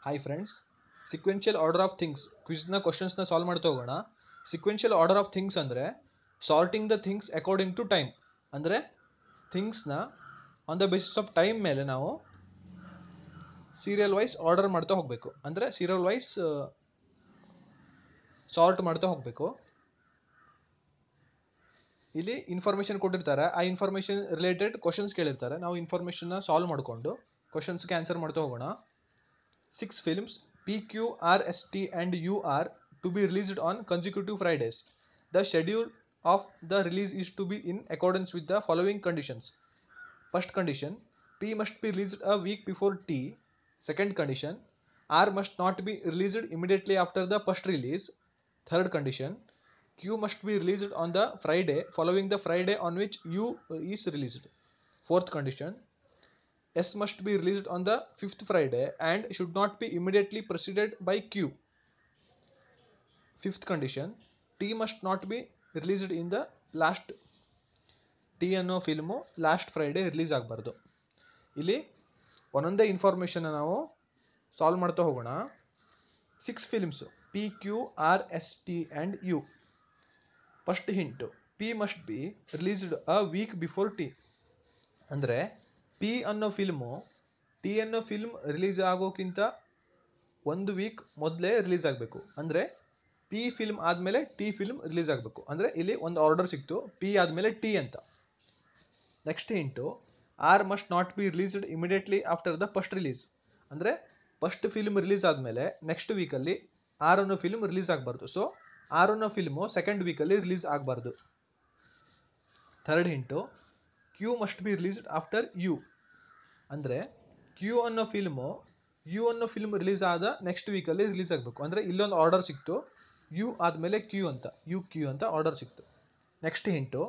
Hi friends sequential order of things ಕ್ವಿಜ್ನ ಕ್ವಶನ್ಸ್ನ solve ಮಾಡ್ತಾ ಹೋಗೋಣ ಸಿಕ್ವೆನ್ಷಿಯಲ್ ಆರ್ಡರ್ ಆಫ್ ಥಿಂಗ್ಸ್ ಅಂದರೆ sorting the things according to time ಅಂದರೆ ಥಿಂಗ್ಸ್ನ on the basis of time ಮೇಲೆ ನಾವು ಸೀರಿಯಲ್ ವೈಸ್ ಆರ್ಡರ್ ಮಾಡ್ತಾ ಹೋಗಬೇಕು ಅಂದರೆ ಸೀರಿಯಲ್ ವೈಸ್ ಸಾರ್ಟ್ ಮಾಡ್ತಾ ಹೋಗಬೇಕು ಇಲ್ಲಿ ಇನ್ಫಾರ್ಮೇಷನ್ ಕೊಟ್ಟಿರ್ತಾರೆ ಆ ಇನ್ಫಾರ್ಮೇಷನ್ ರಿಲೇಟೆಡ್ ಕ್ವಶನ್ಸ್ ಕೇಳಿರ್ತಾರೆ ನಾವು ಇನ್ಫಾರ್ಮೇಷನ್ನ ಸಾಲ್ವ್ ಮಾಡಿಕೊಂಡು ಕ್ವಶನ್ಸ್ಗೆ ಆನ್ಸರ್ ಮಾಡ್ತಾ ಹೋಗೋಣ six films P Q R S T and U are to be released on consecutive Fridays the schedule of the release is to be in accordance with the following conditions first condition P must be released a week before T second condition R must not be released immediately after the first release third condition Q must be released on the Friday following the Friday on which U is released. Fourth condition S must be released on the fifth Friday and should not be immediately preceded by Q. Fifth condition T must not be released in the last T ಅನ್ನೋ film last Friday release ಆಗಬಾರ್ದು ಇಲ್ಲಿ ಒಂದೊಂದೇ information ನಾವು solve ಮಾಡ್ತಾ ಹೋಗೋಣ six films P Q R S T and U first hint P must be released a week before T ಅಂದರೆ P ಅನ್ನೋ film T ಅನ್ನೋ ಫಿಲ್ಮ್ ರಿಲೀಸ್ ಆಗೋಕ್ಕಿಂತ ಒಂದು ವೀಕ್ ಮೊದಲೇ ರಿಲೀಸ್ ಆಗಬೇಕು ಅಂದರೆ ಪಿ ಫಿಲ್ಮ್ ಆದಮೇಲೆ ಟಿ ಫಿಲ್ಮ್ ರಿಲೀಸ್ ಆಗಬೇಕು ಅಂದರೆ ಇಲ್ಲಿ ಒಂದು ಆರ್ಡರ್ ಸಿಕ್ತು ಪಿ ಆದಮೇಲೆ ಟಿ ಅಂತ next hint R must not be released immediately after the first release ಅಂದರೆ ಫಸ್ಟ್ ಫಿಲ್ಮ್ ರಿಲೀಸ್ ಆದಮೇಲೆ ನೆಕ್ಸ್ಟ್ ವೀಕಲ್ಲಿ ಆರ್ ಅನ್ನೋ ಫಿಲ್ಮ್ ರಿಲೀಸ್ ಆಗಬಾರ್ದು ಸೊ ಆರ್ ಅನ್ನೋ ಫಿಲ್ಮು ಸೆಕೆಂಡ್ ವೀಕಲ್ಲಿ ರಿಲೀಸ್ ಆಗಬಾರ್ದು third hint Q must be released after U ಅಂದರೆ Q ಅನ್ನೋ ಫಿಲ್ಮು ಯು ಅನ್ನೋ ಫಿಲ್ಮ್ ರಿಲೀಸ್ ಆದ ನೆಕ್ಸ್ಟ್ ವೀಕಲ್ಲಿ ರಿಲೀಸ್ ಆಗಬೇಕು ಅಂದರೆ ಇಲ್ಲೊಂದು ಆರ್ಡರ್ ಸಿಕ್ತು ಯು ಆದಮೇಲೆ ಕ್ಯೂ ಅಂತ ಯು ಕ್ಯೂ ಅಂತ ಆರ್ಡರ್ ಸಿಕ್ತು next hint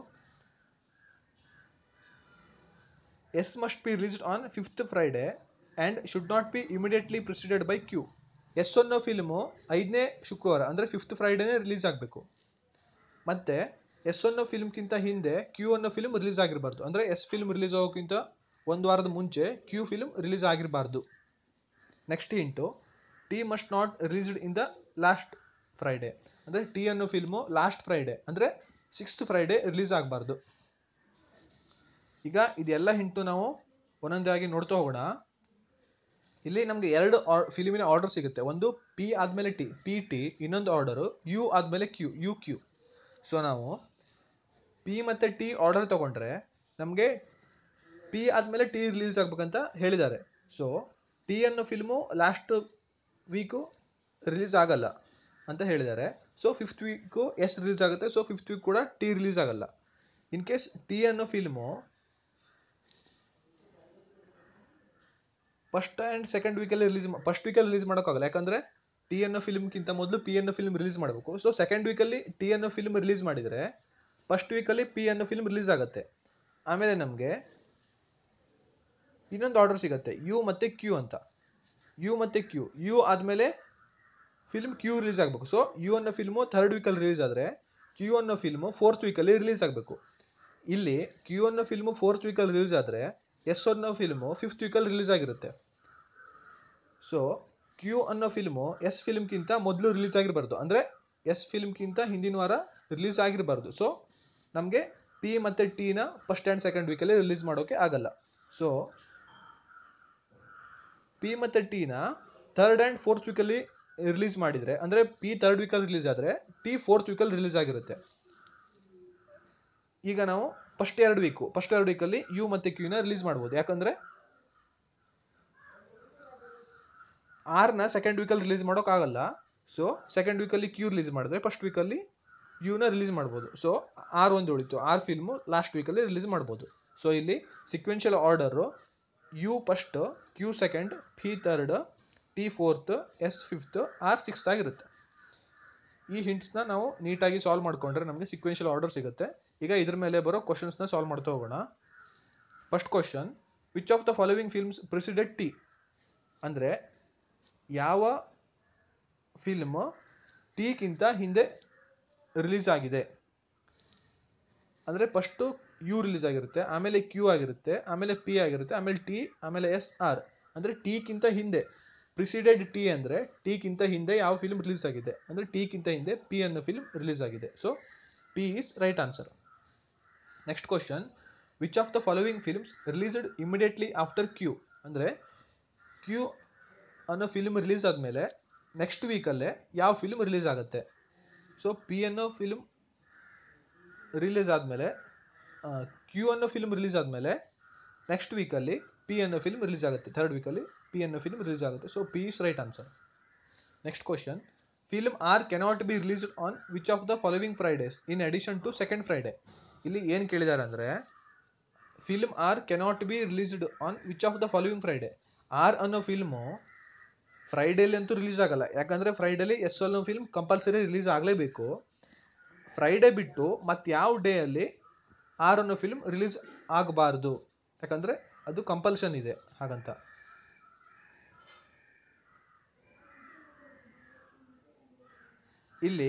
S must be released on fifth Friday and should not be immediately preceded by Q S ಅನ್ನೋ ಫಿಲ್ಮು ಐದನೇ ಶುಕ್ರವಾರ ಅಂದರೆ ಫಿಫ್ತ್ ಫ್ರೈಡೇನೇ ರಿಲೀಸ್ ಆಗಬೇಕು ಮತ್ತು ಎಸ್ ಅನ್ನೋ ಫಿಲ್ಮ್ಗಿಂತ ಹಿಂದೆ ಕ್ಯೂ ಅನ್ನೋ ಫಿಲ್ಮ್ ರಿಲೀಸ್ ಆಗಿರಬಾರ್ದು ಅಂದರೆ ಎಸ್ ಫಿಲ್ಮ್ ರಿಲೀಸ್ ಆಗೋಕ್ಕಿಂತ ಒಂದು ವಾರದ ಮುಂಚೆ ಕ್ಯೂ ಫಿಲ್ಮ್ ರಿಲೀಸ್ ಆಗಿರಬಾರ್ದು next hint T must not released in the last Friday ಅಂದರೆ ಟಿ ಅನ್ನೋ ಫಿಲ್ಮು ಲಾಸ್ಟ್ ಫ್ರೈಡೇ ಅಂದರೆ ಸಿಕ್ಸ್ತ್ ಫ್ರೈಡೇ ರಿಲೀಸ್ ಆಗಬಾರ್ದು ಈಗ ಇದೆಲ್ಲ ಹಿಂಟು ನಾವು ಒಂದೊಂದಾಗಿ ನೋಡ್ತಾ ಹೋಗೋಣ ಇಲ್ಲಿ ನಮಗೆ ಎರಡು ಫಿಲಿಮಿನ ಆರ್ಡರ್ ಸಿಗುತ್ತೆ ಒಂದು ಪಿ ಆದಮೇಲೆ ಟಿ ಪಿ ಟಿ ಇನ್ನೊಂದು ಆರ್ಡರು ಯು ಆದಮೇಲೆ ಕ್ಯೂ ಯು ಕ್ಯೂ ಸೊ ನಾವು ಪಿ ಮತ್ತು ಟಿ ಆರ್ಡರ್ ತೊಗೊಂಡ್ರೆ ನಮಗೆ ಪಿ ಆದಮೇಲೆ ಟಿ ರಿಲೀಸ್ ಆಗ್ಬೇಕಂತ ಹೇಳಿದ್ದಾರೆ ಸೊ ಟಿ ಅನ್ನೋ ಫಿಲ್ಮು ಲಾಸ್ಟ್ ವೀಕು ರಿಲೀಸ್ ಆಗಲ್ಲ ಅಂತ ಹೇಳಿದ್ದಾರೆ so fifth week S release ಆಗುತ್ತೆ ಸೊ ಫಿಫ್ತ್ ವೀಕ್ ಕೂಡ ಟಿ ರಿಲೀಸ್ ಆಗಲ್ಲ ಇನ್ ಕೇಸ್ ಟಿ ಅನ್ನೋ ಫಿಲ್ಮು ಫಸ್ಟ್ ಆ್ಯಂಡ್ ಸೆಕೆಂಡ್ ವೀಕಲ್ಲಿ ರಿಲೀಸ್ ಫಸ್ಟ್ ವೀಕಲ್ಲಿ ರಿಲೀಸ್ ಮಾಡೋಕ್ಕಾಗಲ್ಲ ಯಾಕಂದರೆ ಟಿ ಅನ್ನೋ ಫಿಲ್ಮ್ಗಿಂತ ಮೊದಲು ಪಿ ಅನ್ನೋ ಫಿಲ್ಮ್ ರಿಲೀಸ್ ಮಾಡಬೇಕು ಸೊ ಸೆಕೆಂಡ್ ವೀಕಲ್ಲಿ ಟಿ ಅನ್ನೋ ಫಿಲ್ಮ್ ರಿಲೀಸ್ ಮಾಡಿದರೆ ಫಸ್ಟ್ ವೀಕಲ್ಲಿ ಪಿ ಅನ್ನೋ ಫಿಲ್ಮ್ ರಿಲೀಸ್ ಆಗುತ್ತೆ ಆಮೇಲೆ ನಮಗೆ ಇನ್ನೊಂದು ಆರ್ಡರ್ ಸಿಗುತ್ತೆ ಯು ಮತ್ತು ಕ್ಯೂ ಅಂತ ಯು ಮತ್ತು ಕ್ಯೂ ಯು ಆದಮೇಲೆ ಫಿಲ್ಮ್ ಕ್ಯೂ ರಿಲೀಸ್ ಆಗಬೇಕು ಸೊ ಯು ಅನ್ನೋ ಫಿಲ್ಮು ಥರ್ಡ್ ವೀಕಲ್ಲಿ ರಿಲೀಸ್ ಆದರೆ ಕ್ಯೂ ಅನ್ನೋ ಫಿಲ್ಮು ಫೋರ್ತ್ ವೀಕಲ್ಲಿ ರಿಲೀಸ್ ಆಗಬೇಕು ಇಲ್ಲಿ ಕ್ಯೂ ಅನ್ನೋ ಫಿಲ್ಮು ಫೋರ್ತ್ ವೀಕಲ್ಲಿ ರಿಲೀಸ್ ಆದರೆ ಎಸ್ ಅನ್ನೋ ಫಿಲ್ಮು ಫಿಫ್ತ್ ವೀಕಲ್ಲಿ ರಿಲೀಸ್ ಆಗಿರುತ್ತೆ ಸೊ ಕ್ಯೂ ಅನ್ನೋ ಫಿಲ್ಮು ಎಸ್ ಫಿಲ್ಮ್ಗಿಂತ ಮೊದಲು ರಿಲೀಸ್ ಆಗಿರಬಾರ್ದು ಅಂದರೆ ಎಸ್ ಫಿಲ್ಮ್ಗಿಂತ ಹಿಂದಿನ ವಾರ ರಿಲೀಸ್ ಆಗಿರಬಾರ್ದು ಸೊ ನಮಗೆ ಪಿ ಮತ್ತು ಟಿನ ಫಸ್ಟ್ ಆ್ಯಂಡ್ ಸೆಕೆಂಡ್ ವೀಕಲ್ಲಿ ರಿಲೀಸ್ ಮಾಡೋಕ್ಕೆ ಆಗಲ್ಲ ಸೊ ಪಿ ಮತ್ತು ಟಿನ ಥರ್ಡ್ ಆ್ಯಂಡ್ ಫೋರ್ತ್ ವೀಕಲ್ಲಿ ರಿಲೀಸ್ ಮಾಡಿದರೆ ಅಂದರೆ ಪಿ ಥರ್ಡ್ ವೀಕಲ್ಲಿ ರಿಲೀಸ್ ಆದರೆ ಟಿ ಫೋರ್ತ್ ವೀಕಲ್ಲಿ ರಿಲೀಸ್ ಆಗಿರುತ್ತೆ ಈಗ ನಾವು ಫಸ್ಟ್ ಎರಡು ವೀಕು ಫಸ್ಟ್ ಎರಡು ವೀಕಲ್ಲಿ ಯು ಮತ್ತು ಕ್ಯೂನ ರಿಲೀಸ್ ಮಾಡ್ಬೋದು ಯಾಕಂದರೆ ಆರ್ನ ಸೆಕೆಂಡ್ ವೀಕಲ್ಲಿ ರಿಲೀಸ್ ಮಾಡೋಕ್ಕಾಗಲ್ಲ ಸೊ ಸೆಕೆಂಡ್ ವೀಕಲ್ಲಿ ಕ್ಯೂ ರಿಲೀಸ್ ಮಾಡಿದ್ರೆ ಫಸ್ಟ್ ವೀಕಲ್ಲಿ ಯುನ ರಿಲೀಸ್ ಮಾಡ್ಬೋದು ಸೊ ಆರ್ ಒಂದು ಉಳಿತು ಆರ್ ಫಿಲ್ಮು ಲಾಸ್ಟ್ ವೀಕಲ್ಲಿ ರಿಲೀಸ್ ಮಾಡ್ಬೋದು ಸೊ ಇಲ್ಲಿ sequential order U first Q second P third T fourth S fifth R sixth ಆಗಿರುತ್ತೆ ಈ ಹಿಂಟ್ಸ್ನ ನಾವು ನೀಟಾಗಿ ಸಾಲ್ವ್ ಮಾಡಿಕೊಂಡ್ರೆ ನಮಗೆ ಸಿಕ್ವೆನ್ಷಿಯಲ್ ಆರ್ಡರ್ ಸಿಗುತ್ತೆ ಈಗ ಇದ್ರ ಮೇಲೆ ಬರೋ ಕ್ವಶನ್ಸ್ನ ಸಾಲ್ವ್ ಮಾಡ್ತಾ ಹೋಗೋಣ first question which of the following films preceded T ಅಂದರೆ ಯಾವ ಫಿಲ್ಮ್ ಟಿಗಿಂತ ಹಿಂದೆ ರಿಲೀಸ್ ಆಗಿದೆ ಅಂದರೆ ಫಸ್ಟು ಯು ರಿಲೀಸ್ ಆಗಿರುತ್ತೆ ಆಮೇಲೆ ಕ್ಯೂ ಆಗಿರುತ್ತೆ ಆಮೇಲೆ ಪಿ ಆಗಿರುತ್ತೆ ಆಮೇಲೆ ಟಿ ಆಮೇಲೆ ಎಸ್ ಆರ್ ಅಂದರೆ ಟಿಗಿಂತ ಹಿಂದೆ ಪ್ರಿಸಿಡೆಡ್ ಟಿ ಅಂದರೆ ಟಿಗಿಂತ ಹಿಂದೆ ಯಾವ ಫಿಲ್ಮ್ ರಿಲೀಸ್ ಆಗಿದೆ ಅಂದರೆ ಟಿಗಿಂತ ಹಿಂದೆ ಪಿ ಅನ್ನೋ ಫಿಲ್ಮ್ ರಿಲೀಸ್ ಆಗಿದೆ so P is right answer next question which of the following films released immediately after Q ಅಂದರೆ ಕ್ಯೂ ಅನ್ನೋ ಫಿಲ್ಮ್ ರಿಲೀಸ್ ಆದಮೇಲೆ ನೆಕ್ಸ್ಟ್ ವೀಕಲ್ಲೇ ಯಾವ ಫಿಲ್ಮ್ ರಿಲೀಸ್ ಆಗುತ್ತೆ ಸೊ ಪಿ ಅನ್ನೋ ಫಿಲ್ಮ್ ರಿಲೀಸ್ ಆದಮೇಲೆ ಕ್ಯೂ ಅನ್ನೋ ಫಿಲ್ಮ್ ರಿಲೀಸ್ ಆದಮೇಲೆ ನೆಕ್ಸ್ಟ್ ವೀಕಲ್ಲಿ ಪಿ ಅನ್ನೋ ಫಿಲ್ಮ್ ರಿಲೀಸ್ ಆಗುತ್ತೆ ಥರ್ಡ್ ವೀಕಲ್ಲಿ ಪಿ ಅನ್ನೋ ಫಿಲ್ಮ್ ರಿಲೀಸ್ ಆಗುತ್ತೆ so P is right answer next question film R cannot be released on which of the following Fridays in addition to second Friday ಇಲ್ಲಿ ಏನು ಕೇಳಿದ್ದಾರೆ ಅಂದರೆ film R cannot be released on which of the following Friday R ಅನ್ನೋ film ಫ್ರೈಡೇಲಿ ಅಂತೂ release ಆಗಲ್ಲ ಯಾಕಂದರೆ ಫ್ರೈಡೇಲಿ ಎಸ್ ಅನ್ನೋ ಫಿಲ್ಮ್ ಕಂಪಲ್ಸರಿ ರಿಲೀಸ್ ಆಗಲೇಬೇಕು ಫ್ರೈಡೇ ಬಿಟ್ಟು ಮತ್ತು ಯಾವ ಡೇ ಅಲ್ಲಿ ಆರ್ ಅನ್ನೋ ಫಿಲ್ಮ್ ರಿಲೀಸ್ ಆಗಬಾರ್ದು ಯಾಕಂದರೆ ಅದು ಕಂಪಲ್ಷನ್ ಇದೆ ಹಾಗಂತ ಇಲ್ಲಿ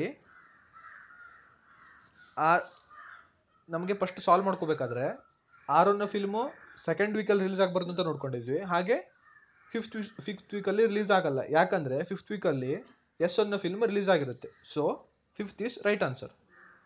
ಆರ್ ನಮಗೆ ಫಸ್ಟ್ ಸಾಲ್ವ್ ಮಾಡ್ಕೋಬೇಕಾದ್ರೆ ಆರ್ ಅನ್ನೋ ಫಿಲ್ಮು ಸೆಕೆಂಡ್ ವೀಕಲ್ಲಿ ರಿಲೀಸ್ ಆಗಬಾರ್ದು ಅಂತ ನೋಡ್ಕೊಂಡಿದ್ವಿ ಹಾಗೆ ಫಿಫ್ತ್ ಫಿಫ್ತ್ ವೀಕಲ್ಲಿ ರಿಲೀಸ್ ಆಗಲ್ಲ ಯಾಕಂದರೆ ಫಿಫ್ತ್ ವೀಕಲ್ಲಿ ಎಸ್ ಅನ್ನೋ ಫಿಲ್ಮ್ ರಿಲೀಸ್ ಆಗಿರುತ್ತೆ so fifth is right answer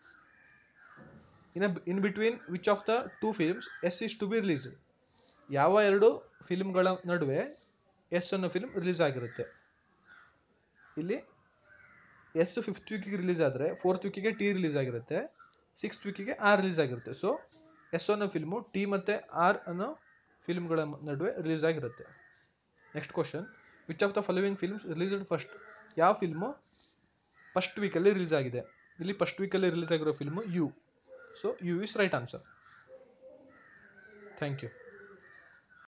in in between which of the two films S is to be released ಯಾವ ಎರಡು ಫಿಲ್ಮ್ಗಳ ನಡುವೆ ಎಸ್ ಅನ್ನೋ ಫಿಲ್ಮ್ ರಿಲೀಸ್ ಆಗಿರುತ್ತೆ ಇಲ್ಲಿ ಎಸ್ ಫಿಫ್ತ್ ವೀಕಿಗೆ ರಿಲೀಸ್ ಆದರೆ ಫೋರ್ತ್ ವೀಕಿಗೆ ಟಿ ರಿಲೀಸ್ ಆಗಿರುತ್ತೆ ಸಿಕ್ಸ್ತ್ ವೀಕಿಗೆ ಆರ್ ರಿಲೀಸ್ ಆಗಿರುತ್ತೆ ಸೊ ಎಸ್ ಅನ್ನೋ ಫಿಲ್ಮು ಟಿ ಮತ್ತು ಆರ್ ಅನ್ನೋ ಫಿಲ್ಮ್ಗಳ ನಡುವೆ ರಿಲೀಸ್ ಆಗಿರುತ್ತೆ next question which of the following films released first ಯಾವ ಫಿಲ್ಮು ಫಸ್ಟ್ ವೀಕಲ್ಲಿ ರಿಲೀಸ್ ಆಗಿದೆ ಇಲ್ಲಿ ಫಸ್ಟ್ ವೀಕಲ್ಲಿ ರಿಲೀಸ್ ಆಗಿರೋ film U so U is right answer thank you